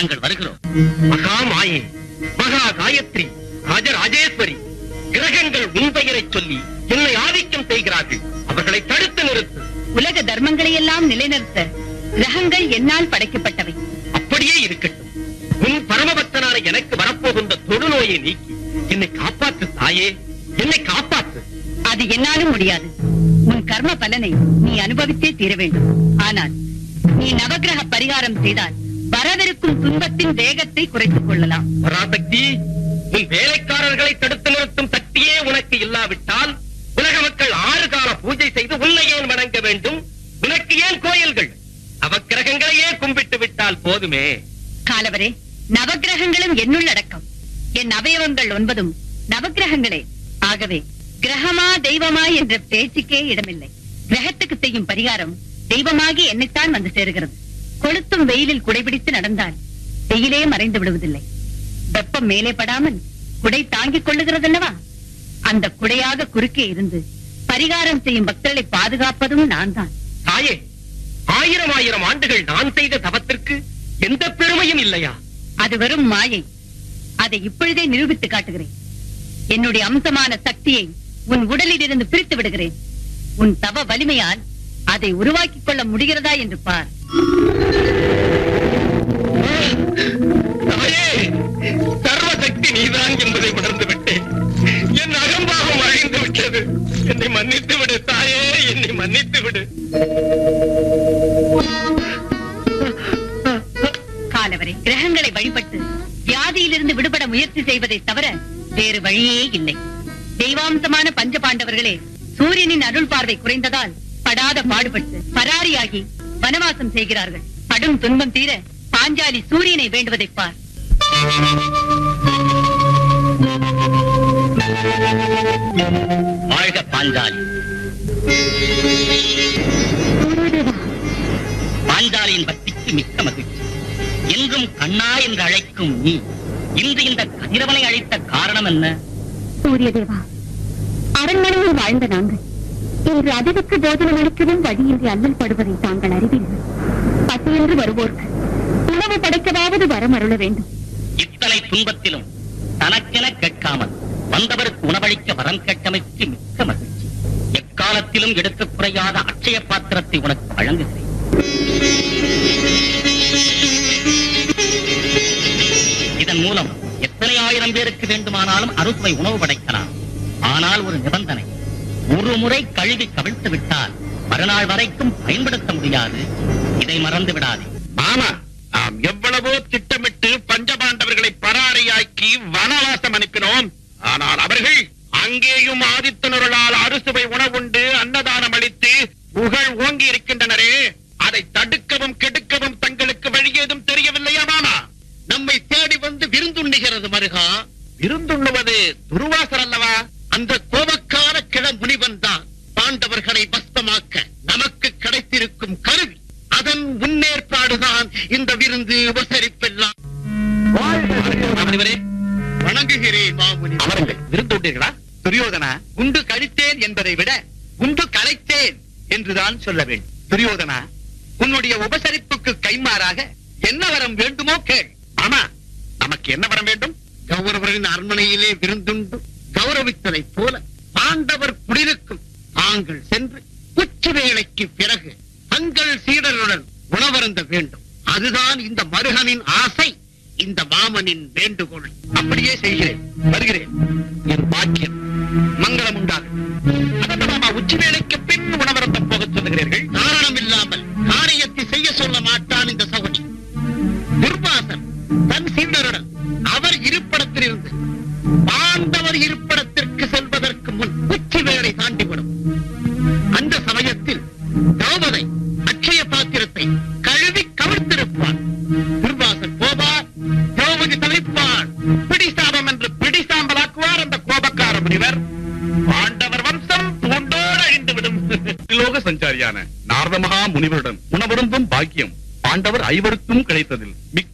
நாங்கள் வருகிறோம் மகா மாயே மகா காயத்ரி ராஜராஜேஸ்வரி கிரகங்கள் உன் பெயரைச் சொல்லி என்னை ஆதிக்கம் செய்கிறார்கள் அவர்களை தடுத்து நிறுத்து உலக தர்மங்களை எல்லாம் நிலைநிறுத்த கிரகங்கள் என்னால் படைக்கப்பட்டவை அப்படியே இருக்கட்டும் உன் பரமபக்தனான எனக்கு வரப்போகின்ற தொடுநோயை நீக்கி என்னை காப்பாற்று தாயே என்னை காப்பாற்று அது என்னாலும் முடியாது உன் கர்ம பலனை நீ அனுபவித்தே தீர வேண்டும் ஆனால் நீ நவக்கிரக பரிகாரம் செய்தால் வரவிருக்கும் துன்பத்தின் வேகத்தை குறைத்துக் கொள்ளலாம் பராசக்தி உன் வேலைக்காரர்களை தடுத்து நிறுத்தும் சக்தியே உனக்கு இல்லாவிட்டால் உலக மக்கள் ஆறு கால பூஜை செய்து உன்னை ஏன் வணங்க வேண்டும் உனக்கு ஏன் கோயில்கள் அவக்கிரகங்களையே கும்பிட்டு விட்டால் போதுமே காலவரே நவக்கிரகங்களும் என்னுள் அடக்கம் என் அவயவங்கள் ஒன்பதும் நவக்கிரகங்களே ஆகவே கிரகமா தெய்வமா என்ற பேச்சுக்கே இடமில்லை கிரகத்துக்கு செய்யும் பரிகாரம் தெய்வமாகி என்னைத்தான் வந்து சேருகிறது கொளுத்தும் வெயிலில் குடைபிடித்து நடந்தால் வெயிலே மறைந்து விடுவதில்லை வெப்பம் மேலே படாமல் குடை தாங்கிக் கொள்ளுகிறதல்லவா அந்த குடையாக குறுக்கே இருந்து பரிகாரம் செய்யும் பக்தர்களை பாதுகாப்பதும் நான் தான் தாயே ஆயிரம் ஆயிரம் ஆண்டுகள் நான் செய்த தவத்திற்கு எந்த பெருமையும் இல்லையா அது வெறும் மாயை அதை இப்பொழுதே நிரூபித்து காட்டுகிறேன் என்னுடைய அம்சமான சக்தியை உன் உடலில் இருந்து பிரித்து விடுகிறேன் உன் தவ வலிமையால் அதை உருவாக்கிக் கொள்ள முடிகிறதா என்று பார் தாயே சர்வசக்தி நீதான் என்பதை உணர்ந்து விட்டேன் என் அகம்பாகம் அழிந்து விட்டது என்னை மன்னித்து விடு தாயே என்னை மன்னித்து விடு காலவரை கிரகங்களை வழிபட்டு வியாதியிலிருந்து விடுபட முயற்சி செய்வதை தவிர வேறு வழியே இல்லை தெய்வாம்சமான பஞ்ச பாண்டவர்களே சூரியனின் அருள் பார்வை குறைந்ததால் படாத பாடுபட்டு பராரியாகி வனவாசம் செய்கிறார்கள் படும் துன்பம் தீர பாஞ்சாலி சூரியனை வேண்டுவதைப் பார் வாழ்க பாஞ்சாலி பாஞ்சாலியின் பக்திக்கு மிக்க மகிழ்ச்சி என்றும் கண்ணா என்று அழைக்கும் நீ இன்று இந்த கதிரவனை அழைத்த காரணம் என்ன சூரியதேவா அரண்மனையில் வாழ்ந்த நாங்கள் இன்று அதிவுக்கு போஜனம் அளிக்கவும் வழியின்றி அல்லல் படுவதை தாங்கள் அறிவீர்கள் பசியென்று வருவோர்க்கு உணவு படைக்கவாவது வரம் அருள வேண்டும் இத்தனை துன்பத்திலும் தனக்கென கேட்காமல் வந்தவருக்கு உணவளிக்க வரம் கேட்டமைக்கு மிக்க மகிழ்ச்சி எக்காலத்திலும் எடுத்துக் குறையாத அட்சய பாத்திரத்தை உனக்கு வழங்குகிறேன் இதன் மூலம் எத்தனை ஆயிரம் பேருக்கு வேண்டுமானாலும் அறுசுவை உணவு படைக்கலாம் ஆனால் ஒரு நிபந்தனை ஒரு முறை கழுவி கவிழ்த்து விட்டால் மறுநாள் வரைக்கும் பயன்படுத்த முடியாது இதை மறந்து விடாதே ஆமா நாம் எவ்வளவோ திட்டமிட்டு பஞ்சபாண்டவர்களை பராரியாக்கி வனவாசம் அனுப்பினோம் ஆனால் அவர்கள் அங்கேயும் ஆதித்தனருளால் அறுசுவை உணவுண்டு அன்னதானம் அளித்து புகழ் ஓங்கி இருக்கின்றனரே அதை தடுக்கவும் கெடுக்கவும் தங்களுக்கு வழியேதும் தெரியவில்லையா மாமா நம்மை தேடி வந்து விருந்துண்ணுகிறது மருகா விருந்துண்ணுவது துருவாசர் அல்லவா அந்த கோபக்கார கிழ முனிவன் தான் பாண்டவர்களை பஸ்தமாக்க நமக்கு கிடைத்திருக்கும் கருவி அதன் முன்னேற்பாடுதான் இந்த விருந்து உபசரிப்பெல்லாம் வணங்குகிறேன் மாமுனி அமருங்கள் விருந்து உண்டீர்களா துரியோதனா உண்டு கழித்தேன் என்பதை விட உண்டு கலைத்தேன் என்றுதான் சொல்ல வேண்டும் துரியோதனா உன்னுடைய உபசரிப்புக்கு கைமாறாக என்ன வரம் வேண்டுமோ கேள் ஆமா நமக்கு என்ன வரம் வேண்டும் கௌரவரின் அரண்மனையிலே விருந்துண்டு கௌரவித்ததைப் போல பாண்டவர் குடியிருக்கும் தாங்கள் சென்று உச்ச வேளைக்கு பிறகு தங்கள் சீடருடன் உணவருந்த வேண்டும் அதுதான் இந்த மருகனின் ஆசை இந்த மாமனின் வேண்டுகோள் அப்படியே செய்கிறேன் வருகிறேன் என் பாக்கியம் மங்களம் உண்டாகும் அதற்கு மாமா உச்சி வேளைக்கு பின் உணவருந்த போகச் சொல்லுகிறீர்கள் காரணம் இல்லாமல் காரியத்தை செய்ய சொல்ல மாட்டான் இந்த சகுனி துர்வாசன் தன் சீடருடன் அவர் இருப்பிடத்திலிருந்து பாண்டவர் இருப்பிடத்திற்கு செல்வதற்கு முன் உச்சி வேளை தாண்டிவிடும் அந்த சமயத்தில் திரௌபதை அக்ஷய பாத்திரத்தை கழுவி கவிழ்த்திருப்பான் துர்வாசன் போவார் திரௌபதி தவிப்பான் பிடிசாபம் என்று பிடிசாம்பலாக்குவார் அந்த கோபக்கார முனிவர் பாண்டவர் வம்சம் பூண்டோடு அழிந்துவிடும் லோக சஞ்சாரியான நாரத மகா முனிவருடன் உணவருந்தும் பாக்கியம் பாண்டவர் ஐவருக்கும் கிடைத்ததில் மிக்க